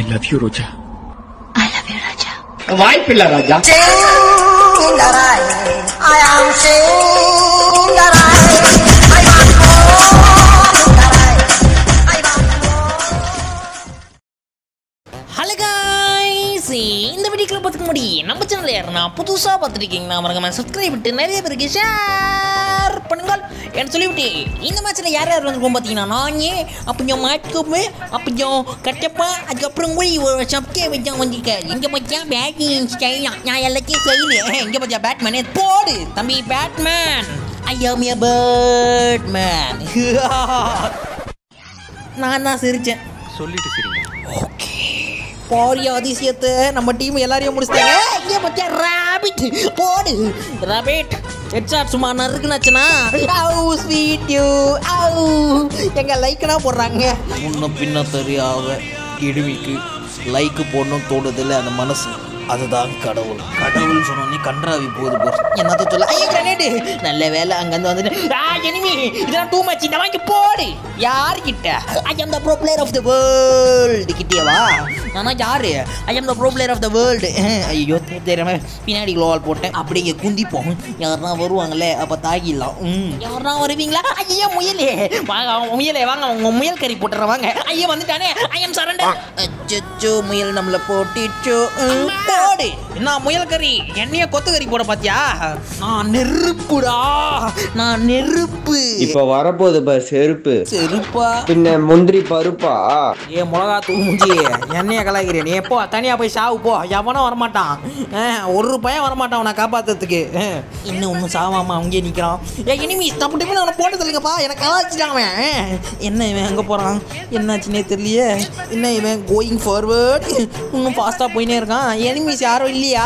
I love you Roja I love you Raja வாய்ப்பில்லை Raja hello guys இந்த வீடியோக்குள்ள பார்த்துக்க முடியும் நம்ம சேனல் யாருன்னா புதுசாக பார்த்துருக்கீங்கன்னா மறக்காம சப்ஸ்கிரைப் பண்ணிட்டு நிறைய பேருக்கு ஷேர் பண்ணுங்கள் என்று சொல்லிவிட்டு இந்த மேட்ச்சில் யார் யார் வந்திருக்கோம் பார்த்தீங்கன்னா நானே அப்புறம் மாட்கப்பு அப்புறம் கட்டப்பா அதுக்கப்புறம் கூட ஒரு சப்கே வச்சா வந்திருக்காரு இங்கே பற்றியா பேட்டிங் ஸ்டைலா நான் எல்லாத்தையும் செய்யல இங்கே பற்றியா பேட்மேனே போடு தம்பி பேட்மேன் ஐ ஆம் ஏ பேட்மேன் நான் தான் சிரிச்சேன் சொல்லிட்டு சரிங்க பாரிய அதிசயத்தை நம்ம டீம் எல்லாரையும் முடிச்சிட்டாங்க இங்கே பத்தியா ராபிட் போடு ராபிட் ஹெட்ஷாட் சும்மா நறுக்குனாச்சுன்னா அவு ஸ்வீட் யூ அவு எங்க லைக்னா போடுறாங்க முன்ன பின்ன தெரியாத இடுமிக்கு லைக் போடணும் தோணுதில்ல அந்த மனசு அதுதான் கடவுள் கடவுள் சொன்னோன்னே கன்றாவி போகுது போர் என்னத்த சொல்ல ஐயோ கிரனேடு நல்ல வேலை அங்கேருந்து வந்துட்டு ஆ எனிமி இதெல்லாம் டூ மச் இந்த வாங்கி போடு யார்கிட்ட I am the pro player of the world கிட்டேவா நானா யாரு I am the pro player of the world ஐயோ தெ- தெரியாம பின்னாடி க்ளோவால் போட்டேன் அப்படி இங்கே குந்திப்போம் யாருனா வருவாங்கல்ல அப்போ தாகிடலாம் ம் யாருனா வருவீங்களா ஐயோ முயலே வாங்க அவங்க முயலே வாங்க உங்க முயல் கறி போட்டுற வாங்க ஐயோ வந்துட்டானே ஐ எம் சரண்டர் அச்சோ முயல் நம்மள போட்டிச்சோ ம், போடு என்ன முயல் கறி என்னைய கொத்து கறி போட பாத்தியா நான் நெருப்புடா நான் நெருப்பு இப்ப வரப்போகுது பார் செருப்பு செருப்பா பின்ன முந்திரி பருப்பா ஏ மிளகா தூள் மூஞ்சி என்னைய கலாய்க்கிறேன் நீ எப்போ தனியாக போய் சாவு போ எவனும் வரமாட்டான் ஆ, ஒரு பையன் வரமாட்டான் அவனை காப்பாத்துறதுக்கு ஆ, இன்னும் ஒன்றும் சாவாம அங்கேயே நிற்கிறான் ஏ இனிமி தப்பு டிப்பில் அவனை போட்டு சொல்லுங்கப்பா எனக்கு கலாய்ச்சிட்டான் அவன் ஆ, என்ன இவன் எங்கே போகிறான் என்னாச்சுன்னே தெரியலையே என்ன இவன் கோயிங் ஃபார்வர்ட் இன்னும் ஃபாஸ்ட்டாக போயினே இருக்கான் எனிமீஸ் யாரும் இல்லையா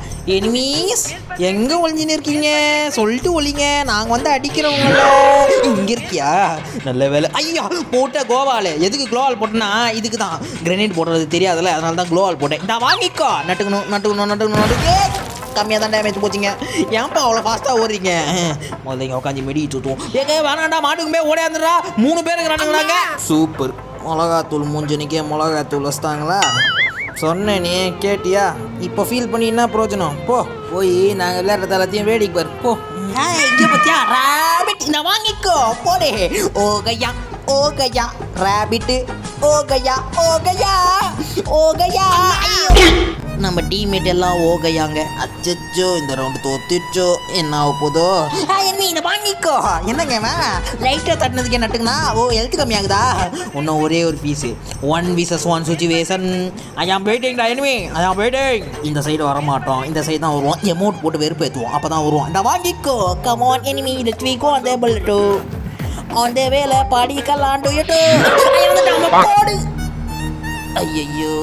எனிமீஸ் எங்கே ஒளிஞ்சுன்னு இருக்கீங்க சொல்லிட்டு ஒளிங்க நாங்கள் வந்து அடிக்கிறவங்கள இங்கே இருக்கியா நல்ல வேலை ஐயா போட்ட கோவால் எதுக்கு க்ளோவால் போட்டேன்னா இதுக்கு தான் கிரனேட் போடுறது தெரியாதுல்ல அதனால தான் க்ளோவால் போட்டேன் நான் வாங்கிக்கோ நட்டுக்கணும் நட்டுக்கணும் நட்டுக்கணும் நட்டுக்கே கம்மியாக தான் டேமேஜ் போச்சுங்க ஏன்ப்பா அவ்வளோ ஃபாஸ்ட்டாக ஓடுறீங்க முதல்ல இங்கே உட்காந்து மெடி சுற்றுவோம் ஏங்க வேணாண்டா மாட்டுக்கு போய் ஓடியாந்துடா மூணு பேர் இருக்கிறானுங்களாங்க சூப்பர் மிளகாத்தூள் மூஞ்சனிக்கே மிளகாத்தூள் வச்சிட்டாங்களா சொன்னேனே கேட்டியா இப்போ ஃபீல் பண்ணி என்ன பிரயோஜனம் போ போய் நாங்கள் விளையாடுறது எல்லாத்தையும் வேடிக்கை பாரு போ இங்கே பத்தியா ராபிட் இந்த வாங்கிக்கோ போடே ஓ கையா ஓ கையா ராபிட்டு ஓ கையா ஓ கையா ஓ கையா ஐயோ நம்ம டீம்மேட் எல்லாம் ஓகையாங்க அச்சச்சோ இந்த ரவுண்டு தோத்துச்சோ என்ன ஆக போதோ என்ன இதை வாங்கிக்கோ என்னங்க லைட்டாக தட்டினதுக்கு என்னட்டுங்கண்ணா ஓ ஹெல்த் கம்மியாகுதா இன்னும் ஒரே ஒரு piece one versus one situation I'm போயிட்டேங்கடா எனிமே ஐயாம் போயிட்டேன் இந்த சைடு வர மாட்டோம் இந்த சைடு தான் வருவோம் எமௌண்ட் போட்டு வெறுப்பு ஏற்றுவோம் அப்போ தான் வருவோம் இந்த வாங்கிக்கோ கமான் எனிமி இந்த ட்வீக்கோ அந்த பல்லட்டோ அந்த வேலை படிக்கலாம் போடு ஐயையோ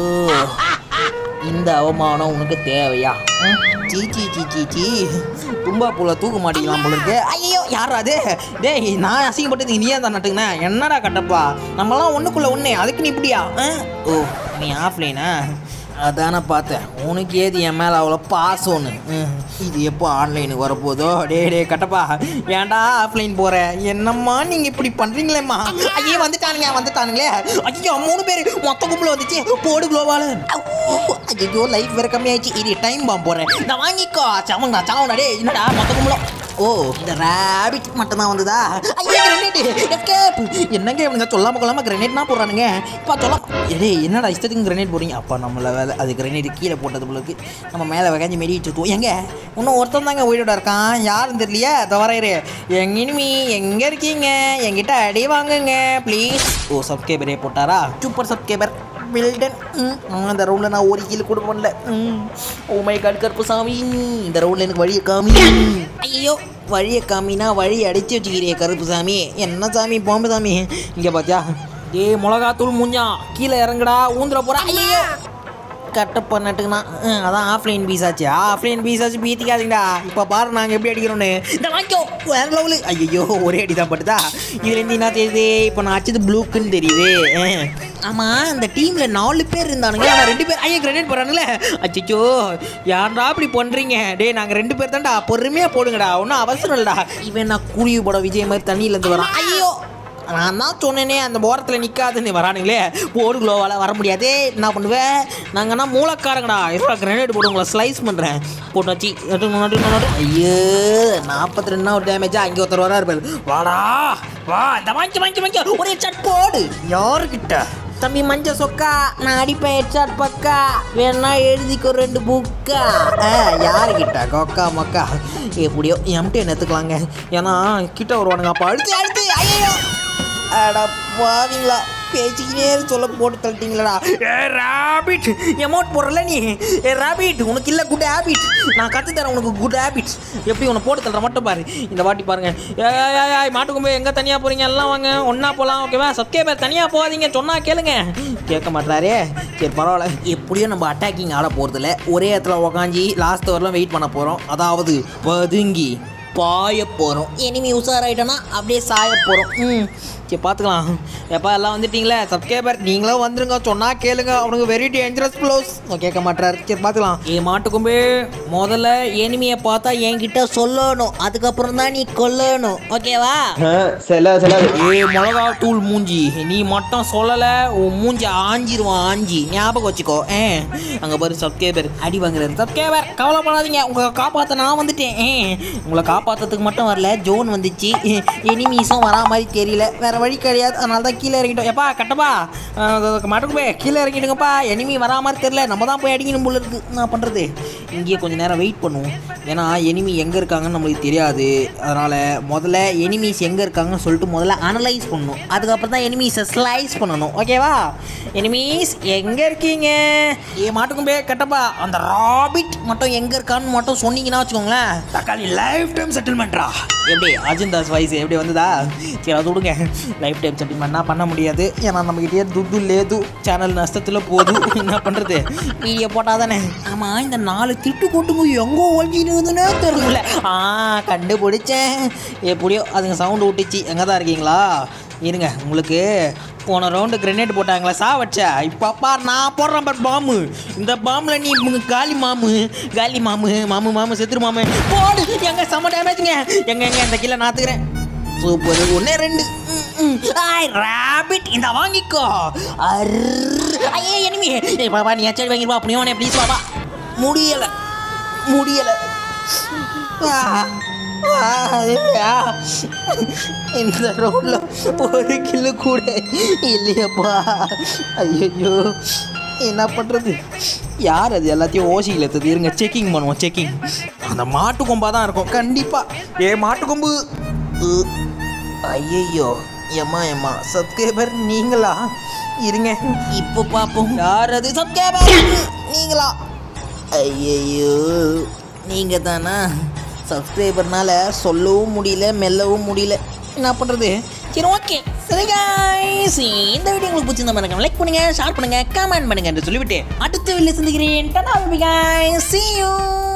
இந்த அவமானம் உனக்கு தேவையா ம்? சீ சீ சீ சீ சீ தும்பா புள்ள தூக்க மாட்டேங்கலாம் போல இருக்கு ஐயோ யாரா அது டேய் நான் அசிங்கப்பட்டது நீ தான் நட்டுங்கண்ணா என்னடா கட்டப்பா நம்மலாம் ஒன்றுக்குள்ள ஒன்று அதுக்கு நீ இப்படியா ஆ? ஓ நீ ஆஃப்லைனா அதானே பார்த்தேன் உனக்கு ஏது என் மேலே அவ்வளோ பாசம் ஒன்று இது எப்போ ஆன்லைனுக்கு வரப்போதோ டே டே கட்டப்பா ஏன்டா ஆஃப்லைன் போகிற என்னம்மா நீங்கள் இப்படி பண்ணுறீங்களேம்மா ஐயே வந்துட்டானுங்க வந்துட்டானுங்களே ஐயோ மூணு பேர் மொத்த கும்பல வந்துச்சு போடு குளோவால் ஐயோ லைஃப் வேற கம்மியாயிடுச்சு இது டைம் பாம் போடுறேன் நான் வாங்கிக்கோ சவங்கடா சவங்கடா டே என்னடா மொத்த கும்பலம் ஓ இந்த ரேபிட் மட்டும் தான் வந்ததா ஐயோ கிரனேட் எஸ்கேப் என்னங்க இவனுங்க சொல்லாம கொள்ளாம கிரனேட்னா போடுறானுங்க இப்போ சொல்ல டேய் என்னடா இஷ்டத்துக்கு கிரனேட் போடுறீங்க அப்பா நம்மள வேலை அது கிரனேட் கீழே போட்டது போல இருக்கு நம்ம மேலே வகைஞ்சு மெடிட்டு இருக்கோம் எங்க இன்னும் ஒருத்தன் தாங்க உயிரோட இருக்கான் யாருன்னு தெரியலையே தவறாயிரு எங்க இனிமி எங்க இருக்கீங்க என்கிட்ட அடி வாங்குங்க ப்ளீஸ் ஓ சப்ஸ்கிரைபரே போட்டாரா சூப்பர் சப்ஸ்கிரைபர் பில்டன் இந்த ரவுண்டில் நான் ஒரு கீழே கூட பண்ணல ம். ஓ மை காட் கருப்பு சாமி இந்த ரவுண்டில் எனக்கு வழியை காமி ஐயோ வழியை காமினா வழி அடிச்சு வச்சுக்கிறிய கருப்பு சாமி என்ன சாமி பாம்பு சாமி இங்கே பாத்தியா ஏய் மிளகாத்தூள் மூஞ்சா கீழே இறங்குடா ஊந்துட போறா ஐயோ கட்டப் பண்ணட்டுங்கண்ணா அதான் ஆஃப்லைன் பீஸ் ஆச்சு ஆஃப்லைன் பீஸ் ஆச்சு பீத்திக்காதீங்கடா இப்போ பாரு நாங்கள் எப்படி அடிக்கிறோன்னு இந்த வாங்கிக்கோ வேற லெவலு ஐயோ ஒரே அடி தான் பட்டுதா இதுலேருந்து என்ன தெரியுது இப்போ நான் அச்சது ப்ளூக்குன்னு தெரியுது ஆமாம் இந்த டீமில் நாலு பேர் இருந்தானுங்க ஆனால் ரெண்டு பேர் ஐயோ கிரெடிட் போகிறானுங்களே அச்சோ யாரா இப்படி பண்ணுறீங்க டேய் நாங்கள் ரெண்டு பேர் தான்டா பொறுமையாக போடுங்கடா ஒன்றும் அவசரம் இல்லைடா இவன் நான் கூலி படம் விஜய் மாதிரி தண்ணியிலேருந்து வரான் ஐயோ நான் தான் சொன்னேனே அந்த ஓரத்தில் நிற்காதுன்னு வரானுங்களே போடு குளோவால் வர முடியாது என்ன பண்ணுவேன் நாங்கன்னா மூலக்காரங்கடா இருபா கிரனேட் போட்டு உங்களை ஸ்லைஸ் பண்ணுறேன் போட்டு வச்சு நட்டு நட்டு நட்டு ஐயோ நாற்பத்தி ரெண்டு ஒரு டேமேஜா அங்கே ஒருத்தர் வரா இருப்பார் வாடா வா இந்த வாங்கி வாங்கி வாங்கி ஒரே சட் போடு யாருக்கிட்ட தம்பி மஞ்ச சொக்கா நான் அடிப்பேன் ஹெட்ஷாட் பக்கா வேணா எழுதிக்கோ ரெண்டு புக்கா ஆ யாருக்கிட்ட கொக்கா மக்கா எப்படியோ எம்டி எடுத்துக்கலாங்க ஏன்னா கிட்ட வருவானுங்க அப்போ அழுத்து அழுத்து ஐயோ அட பாவீங்களா பேசிக்கினே சொல்ல போட்டு தள்ளிட்டீங்களா ஏ ராபிட் எமௌண்ட் போடுறல நீ ஏ ராபிட் உனக்கு இல்லை குட் ஹேபிட் நான் கற்று தரேன் உனக்கு குட் ஹேபிட் எப்படி உன்னை போட்டு தள்ளுற மட்டும் பாரு இந்த வாட்டி பாருங்க ஏய் மாட்டுக்கும்பே எங்கே தனியாக போகிறீங்க எல்லாம் வாங்க ஒன்றா போகலாம் ஓகேவா சப்ஸ்கிரைபர் தனியாக போகாதீங்க சொன்னா கேளுங்க கேட்க மாட்டாரே சரி பரவாயில்ல எப்படியும் நம்ம அட்டாக்கிங் ஆட போகிறதில்ல ஒரே இடத்துல உக்காஞ்சி லாஸ்ட் வரலாம் வெயிட் பண்ண போகிறோம் அதாவது பதுங்கி பாய போகிறோம் இனிமே உஷாராயிட்டோன்னா அப்படியே சாய போகிறோம் ம் சரி பார்த்துக்கலாம் எப்போ எல்லாம் வந்துட்டீங்களே சப்ஸ்கிரைபர் நீங்களும் வந்துருங்க சொன்னால் கேளுங்க அவனுக்கு வெரி டேஞ்சரஸ் க்ளோஸ் கேட்க மாட்டாரு சரி பார்த்துக்கலாம் ஏ மாட்டுக்கும்பே முதல்ல எனிமியை பார்த்தா என்கிட்ட சொல்லணும் அதுக்கப்புறம் தான் நீ கொல்லணும் ஓகேவா ஆ, செல செல ஏ மிளகா தூள் மூஞ்சி நீ மட்டும் சொல்லலை உன் மூஞ்சி ஆஞ்சிருவான் ஆஞ்சி ஞாபகம் வச்சுக்கோ ஏ அங்கே பாரு சப்ஸ்கிரைபர் அடி வாங்குறாரு சப்ஸ்கிரைபர் கவலைப்படாதீங்க உங்களை காப்பாற்ற நான் வந்துட்டேன் ஏ உங்களை காப்பாற்றுறதுக்கு மட்டும் வரல ஜோன் வந்துச்சு எனிமீஸும் வரா மாதிரி தெரியல வேற வழி கிடையாது அதனால தான் கீழே இறங்கிட்டோம் எப்பா கட்டப்பா மாட்டுக்கு போய் கீழே இறங்கிட்டுங்கப்பா எனிமி வரா மாதிரி தெரியல நம்ம தான் போய் அடிக்கணும் போல இருக்கு என்ன பண்ணுறது இங்கேயே கொஞ்சம் நேரம் வெயிட் பண்ணுவோம் ஏன்னா எனிமி எங்கே இருக்காங்கன்னு நம்மளுக்கு தெரியாது அதனால் முதல்ல எனிமீஸ் எங்கே இருக்காங்கன்னு சொல்லிட்டு முதல்ல அனலைஸ் பண்ணணும் அதுக்கப்புறம் தான் எனிமீஸை ஸ்லைஸ் பண்ணணும் ஓகேவா எனிமீஸ் எங்கே இருக்கீங்க ஏ மாட்டுக்கும்பே கட்டப்பா அந்த ராபிட் மட்டும் எங்கே இருக்கான்னு மட்டும் சொன்னீங்கன்னா வச்சுக்கோங்களேன் தக்காளி லைஃப் டைம் செட்டில்மெண்ட்ரா எப்படி அஜிந்தாஸ் வாய்ஸ் எப்படி வந்ததா சரி அது விடுங்க லைஃப் டைம் செட்டில்மெண்ட்னா பண்ண முடியாது ஏன்னா நம்மகிட்டயே துட்டு லேது சேனல் நஷ்டத்தில் போதும் என்ன பண்ணுறது வீடியோ போட்டால் தானே ஆமாம் இந்த நாலு திட்டு கொட்டுங்க எங்கோ ஒழிஞ்சிருக்குதுன்னே தெரியல ஆ கண்டுபிடிச்சேன் எப்படியோ அதுங்க சவுண்டு விட்டுச்சு எங்கே தான் இருக்கீங்களா இருங்க உங்களுக்கு போன ரவுண்டு கிரெனேட் போட்டாங்களா சா வச்சா இப்போ பார் நான் போடுறேன் பார் பாம்பு இந்த பாம்பில் நீ உங்க காலி மாமு காலி மாமு மாமு மாமு செத்துரு மாமு போடு எங்க செம்ம டேமேஜுங்க எங்க எங்க இந்த கீழே நாத்துக்கிறேன் சூப்பர் ஒன்னே ரெண்டு ம், ம். ஆய் ராபிட் இந்த வாங்கிக்கோ அர் ஐயே எனிமி ஏய் பாப்பா நீ எச்சடி வாங்கிடுவா புனியவனே ப்ளீஸ் பாப்பா முடியலை முடியலை ஆ, ஆ, இல்லையா? இந்த ரோட்ல ஒரு கிலோ கூட இல்லையப்பா ஐயோ என்ன பண்ணுறது யார் அது எல்லாத்தையும் ஓசியில் எடுத்தது இருங்க செக்கிங் பண்ணுவோம் செக்கிங் அந்த மாட்டு கொம்பா தான் இருக்கும் கண்டிப்பாக ஏ மாட்டு கொம்பு ஐயோ எம்மா எம்மா சப்ஸ்கிரைபர் நீங்களா இருங்க இப்போ பார்ப்போம் யார் அது சப்ஸ்கிரைபர் நீங்களா ஐயோ நீங்கள் தானா சப்ஸ்கிரைபர்னால சொல்லவும் முடியல மெல்லவும் முடியல என்ன பண்ணுறது சரி ஓகே சரி guys இந்த வீடியோ உங்களுக்கு பிடிச்சிருந்தா மறக்காம லைக் பண்ணுங்க ஷேர் பண்ணுங்க கமெண்ட் பண்ணுங்க என்று சொல்லிவிட்டு அடுத்த வீடியோ சந்திக்கிறேன் டாடா பை guys see you